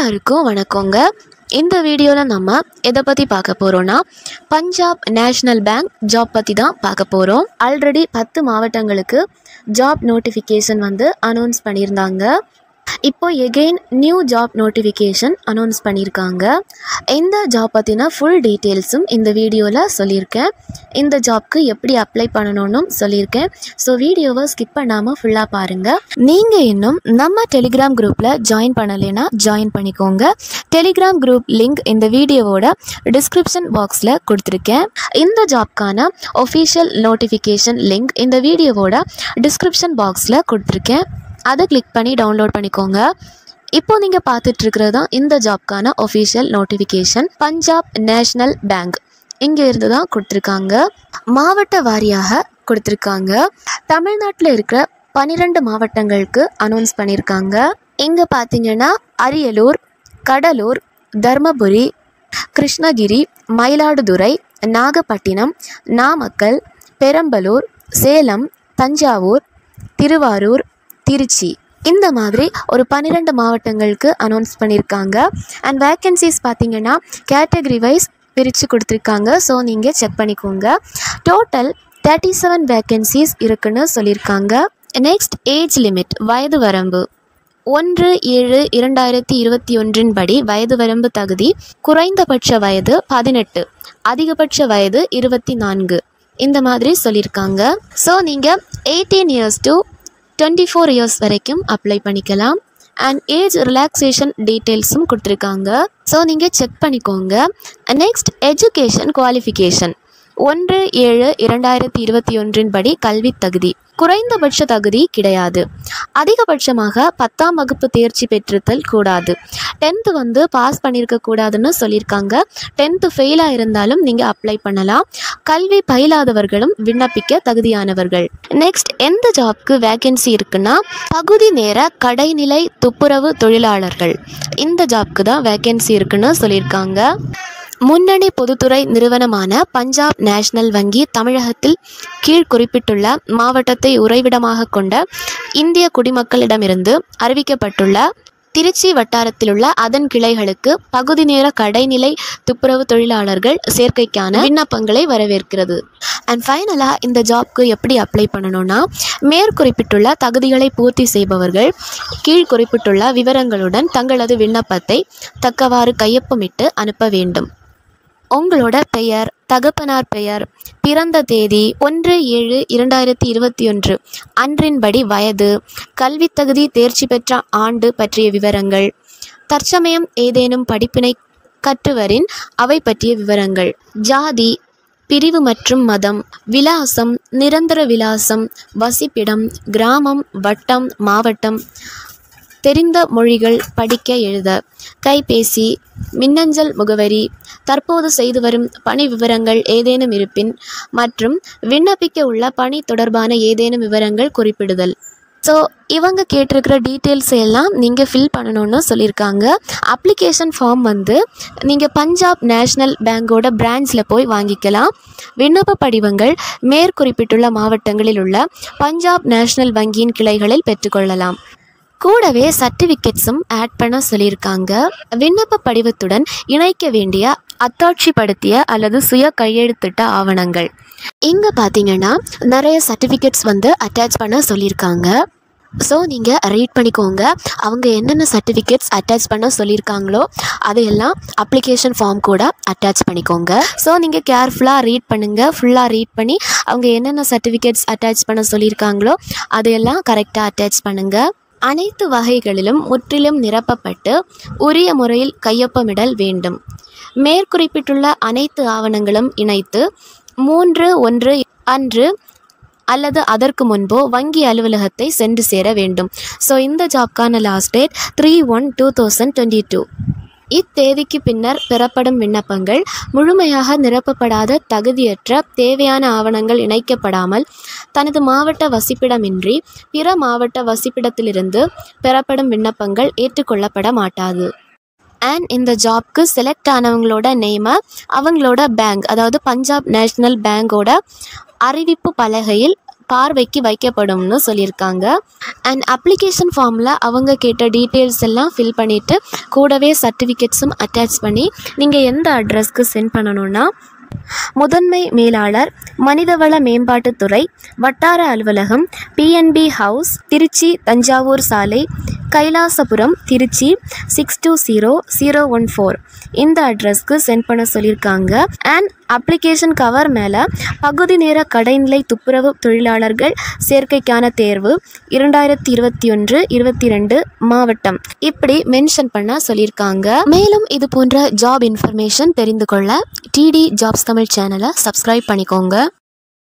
எல்லாருக்கும் வணக்கங்க இந்த வீடியோவில் நம்ம எதை பற்றி பார்க்க போகிறோன்னா பஞ்சாப் நேஷ்னல் பேங்க் ஜாப் பற்றி தான் பார்க்க போகிறோம் ஆல்ரெடி பத்து மாவட்டங்களுக்கு ஜாப் நோட்டிஃபிகேஷன் வந்து அனௌன்ஸ் பண்ணியிருந்தாங்க இப்போ again new job notification announce பண்ணியிருக்காங்க இந்த ஜாப் பற்றின ஃபுல் டீட்டெயில்ஸும் இந்த வீடியோவில் சொல்லியிருக்கேன் இந்த ஜாப்க்கு எப்படி அப்ளை பண்ணணும்னு சொல்லியிருக்கேன் ஸோ வீடியோவை ஸ்கிப் பண்ணாமல் ஃபுல்லாக பாருங்கள் நீங்கள் இன்னும் நம்ம டெலிகிராம் குரூப்பில் ஜாயின் பண்ணலைன்னா ஜாயின் பண்ணிக்கோங்க டெலிகிராம் குரூப் லிங்க் இந்த வீடியோவோட டிஸ்கிரிப்ஷன் பாக்ஸில் கொடுத்துருக்கேன் இந்த ஜாப்க்கான ஒஃபிஷியல் நோட்டிஃபிகேஷன் லிங்க் இந்த வீடியோவோட டிஸ்கிரிப்ஷன் பாக்ஸில் கொடுத்துருக்கேன் அதை கிளிக் பண்ணி டவுன்லோட் பண்ணிக்கோங்க இப்போ நீங்கள் பார்த்துட்டு இருக்கிறது தான் இந்த ஜாப்க்கான official notification Punjab National Bank இங்கே இருந்து தான் கொடுத்துருக்காங்க மாவட்ட வாரியாக கொடுத்துருக்காங்க தமிழ்நாட்டில் இருக்கிற பன்னிரெண்டு மாவட்டங்களுக்கு அனௌன்ஸ் பண்ணியிருக்காங்க இங்கே பார்த்தீங்கன்னா அரியலூர் கடலூர் தர்மபுரி கிருஷ்ணகிரி மயிலாடுதுறை நாகப்பட்டினம் நாமக்கல் பெரம்பலூர் சேலம் தஞ்சாவூர் திருவாரூர் திருச்சி இந்த மாதிரி ஒரு பன்னிரெண்டு மாவட்டங்களுக்கு அனௌன்ஸ் பண்ணியிருக்காங்க அண்ட் வேக்கன்சிஸ் பார்த்தீங்கன்னா கேட்டகரி வைஸ் பிரித்து கொடுத்துருக்காங்க ஸோ நீங்கள் செக் பண்ணிக்கோங்க டோட்டல் தேர்ட்டி செவன் வேக்கன்சிஸ் இருக்குன்னு சொல்லியிருக்காங்க நெக்ஸ்ட் ஏஜ் லிமிட் வயது வரம்பு ஒன்று ஏழு இரண்டாயிரத்தி இருபத்தி ஒன்றின் படி வயது வரம்பு தகுதி குறைந்தபட்ச வயது பதினெட்டு அதிகபட்ச வயது இருபத்தி நான்கு இந்த மாதிரி சொல்லியிருக்காங்க ஸோ நீங்கள் eighteen years to twenty four years வரைக்கும் அப்ளை பண்ணிக்கலாம் அண்ட் ஏஜ் ரிலாக்ஸேஷன் டீட்டெயில்ஸும் கொடுத்துருக்காங்க ஸோ நீங்கள் செக் பண்ணிக்கோங்க நெக்ஸ்ட் எஜுகேஷன் குவாலிஃபிகேஷன் ஒன்று ஏழு இரண்டாயிரத்தி இருபத்தி ஒன்றின் படி கல்வி தகுதி குறைந்தபட்ச தகுதி கிடையாது அதிகபட்சமாக பத்தாம் வகுப்பு தேர்ச்சி பெற்றிருத்தல் கூடாது டென்த்து வந்து பாஸ் பண்ணியிருக்க கூடாதுன்னு சொல்லியிருக்காங்க டென்த்து ஃபெயிலாக இருந்தாலும் நீங்கள் அப்ளை பண்ணலாம் கல்வி பயிலாதவர்களும் விண்ணப்பிக்க தகுதியானவர்கள் நெக்ஸ்ட் எந்த ஜாப்க்கு வேகன்சி இருக்குன்னா பகுதி நேர கடைநிலை துப்புரவு தொழிலாளர்கள் இந்த ஜாப்க்கு தான் வேகன்சி இருக்குன்னு சொல்லியிருக்காங்க முன்னணி பொதுத்துறை நிறுவனமான பஞ்சாப் நேஷனல் வங்கி தமிழகத்தில் கீழ் குறிப்பிட்டுள்ள மாவட்டத்தை உறைவிடமாக கொண்ட இந்திய குடிமக்களிடமிருந்து அறிவிக்கப்பட்டுள்ள திருச்சி வட்டாரத்திலுள்ள அதன் கிளைகளுக்கு பகுதி நேர கடைநிலை துப்புரவு தொழிலாளர்கள் சேர்க்கைக்கான விண்ணப்பங்களை வரவேற்கிறது அண்ட் ஃபைனலாக இந்த ஜாப்க்கு எப்படி அப்ளை பண்ணணும்னா மேற்குறிப்பிட்டுள்ள தகுதிகளை பூர்த்தி செய்பவர்கள் கீழ் குறிப்பிட்டுள்ள விவரங்களுடன் தங்களது விண்ணப்பத்தை தக்கவாறு கையொப்பமிட்டு அனுப்ப வேண்டும் உங்களோட பெயர் தகப்பனார் பெயர் பிறந்த தேதி ஒன்று ஏழு இரண்டாயிரத்தி இருபத்தி ஒன்று அன்றின்படி வயது கல்வித் தகுதி தேர்ச்சி பெற்ற ஆண்டு பற்றிய விவரங்கள் தற்சமயம் ஏதேனும் படிப்பினை கற்றுவரின் அவை பற்றிய விவரங்கள் ஜாதி பிரிவு மற்றும் மதம் விலாசம் நிரந்தர விலாசம் வசிப்பிடம் கிராமம் வட்டம் மாவட்டம் தெரிந்த மொழிகள் படிக்க எழுத கைபேசி மின்னஞ்சல் முகவரி தற்போது செய்து வரும் பணி விவரங்கள் ஏதேனும் இருப்பின் மற்றும் விண்ணப்பிக்க உள்ள பணி தொடர்பான ஏதேனும் விவரங்கள் குறிப்பிடுதல் ஸோ இவங்க கேட்டிருக்கிற டீட்டெயில்ஸ் எல்லாம் நீங்கள் ஃபில் பண்ணணும்னு சொல்லியிருக்காங்க அப்ளிகேஷன் ஃபார்ம் வந்து நீங்கள் பஞ்சாப் நேஷ்னல் பேங்கோட பிரான்ச்சில் போய் வாங்கிக்கலாம் விண்ணப்ப படிவங்கள் மேற்குறிப்பிட்டுள்ள மாவட்டங்களில் உள்ள பஞ்சாப் நேஷ்னல் வங்கியின் கிளைகளில் பெற்றுக்கொள்ளலாம் கூடவே சர்டிஃபிகேட்ஸும் ஆட் பண்ண சொல்லியிருக்காங்க விண்ணப்ப படிவத்துடன் இணைக்க வேண்டிய அத்தாட்சிப்படுத்திய அல்லது சுய கையெழுத்திட்ட ஆவணங்கள் இங்கே பார்த்தீங்கன்னா நிறைய சர்டிஃபிகேட்ஸ் வந்து அட்டாச் பண்ண சொல்லியிருக்காங்க ஸோ நீங்கள் ரீட் பண்ணிக்கோங்க அவங்க என்னென்ன சர்டிஃபிகேட்ஸ் அட்டாச் பண்ண சொல்லியிருக்காங்களோ அதையெல்லாம் அப்ளிகேஷன் ஃபார்ம் கூட அட்டாச் பண்ணிக்கோங்க ஸோ நீங்கள் கேர்ஃபுல்லாக ரீட் பண்ணுங்கள் ஃபுல்லாக ரீட் பண்ணி அவங்க என்னென்ன சர்டிஃபிகேட்ஸ் அட்டாச் பண்ண சொல்லியிருக்காங்களோ அதையெல்லாம் கரெக்டாக அட்டாச் பண்ணுங்கள் அனைத்து வகைகளிலும் முற்றிலும் நிரப்பப்பட்டு உரிய முறையில் கையொப்பமிடல் வேண்டும் மேற்குறிப்பிட்டுள்ள அனைத்து ஆவணங்களும் இணைத்து மூன்று ஒன்று அன்று அல்லது அதற்கு முன்போ வங்கி அலுவலகத்தை சென்று சேர வேண்டும் ஸோ இந்த ஜாப்க்கான last date three one two thousand twenty two இத்தேதிக்கு பின்னர் பெறப்படும் விண்ணப்பங்கள் முழுமையாக நிரப்பப்படாத தகுதியற்ற தேவையான ஆவணங்கள் இணைக்கப்படாமல் தனது மாவட்ட வசிப்பிடமின்றி பிற மாவட்ட வசிப்பிடத்திலிருந்து பெறப்படும் விண்ணப்பங்கள் ஏற்றுக்கொள்ளப்பட மாட்டாது அண்ட் இந்த ஜாப்க்கு செலக்ட் ஆனவங்களோட நேமை அவங்களோட பேங்க் அதாவது பஞ்சாப் நேஷ்னல் பேங்கோட அறிவிப்பு பலகையில் பார்வைக்கு வைக்கப்படும்னு சொல்லியிருக்காங்க அண்ட் அப்ளிகேஷன் ஃபார்மில் அவங்க கேட்ட டீட்டெயில்ஸ் எல்லாம் ஃபில் பண்ணிவிட்டு கூடவே சர்டிஃபிகேட்ஸும் அட்டாச் பண்ணி நீங்கள் எந்த அட்ரஸ்க்கு சென்ட் பண்ணணும்னா முதன்மை மேலாளர் மனிதவள மேம்பாட்டுத்துறை வட்டார அலுவலகம் பிஎன்பி ஹவுஸ் திருச்சி தஞ்சாவூர் சாலை Kailasapuram Trichy six two zero zero one four இந்த அட்ரஸ்க்கு சென்ட் பண்ண சொல்லியிருக்காங்க அண்ட் அப்ளிகேஷன் கவர் மேலே பகுதி நேர கடைநிலை துப்புரவு தொழிலாளர்கள் சேர்க்கைக்கான தேர்வு இரண்டாயிரத்தி இருபத்தி ஒன்று இருபத்தி ரெண்டு மாவட்டம் இப்படி மென்ஷன் பண்ண சொல்லியிருக்காங்க மேலும் இது போன்ற ஜாப் இன்ஃபர்மேஷன் தெரிந்து கொள்ள டிடி ஜாப்ஸ் தமிழ் சேனலை சப்ஸ்கிரைப் பண்ணிக்கோங்க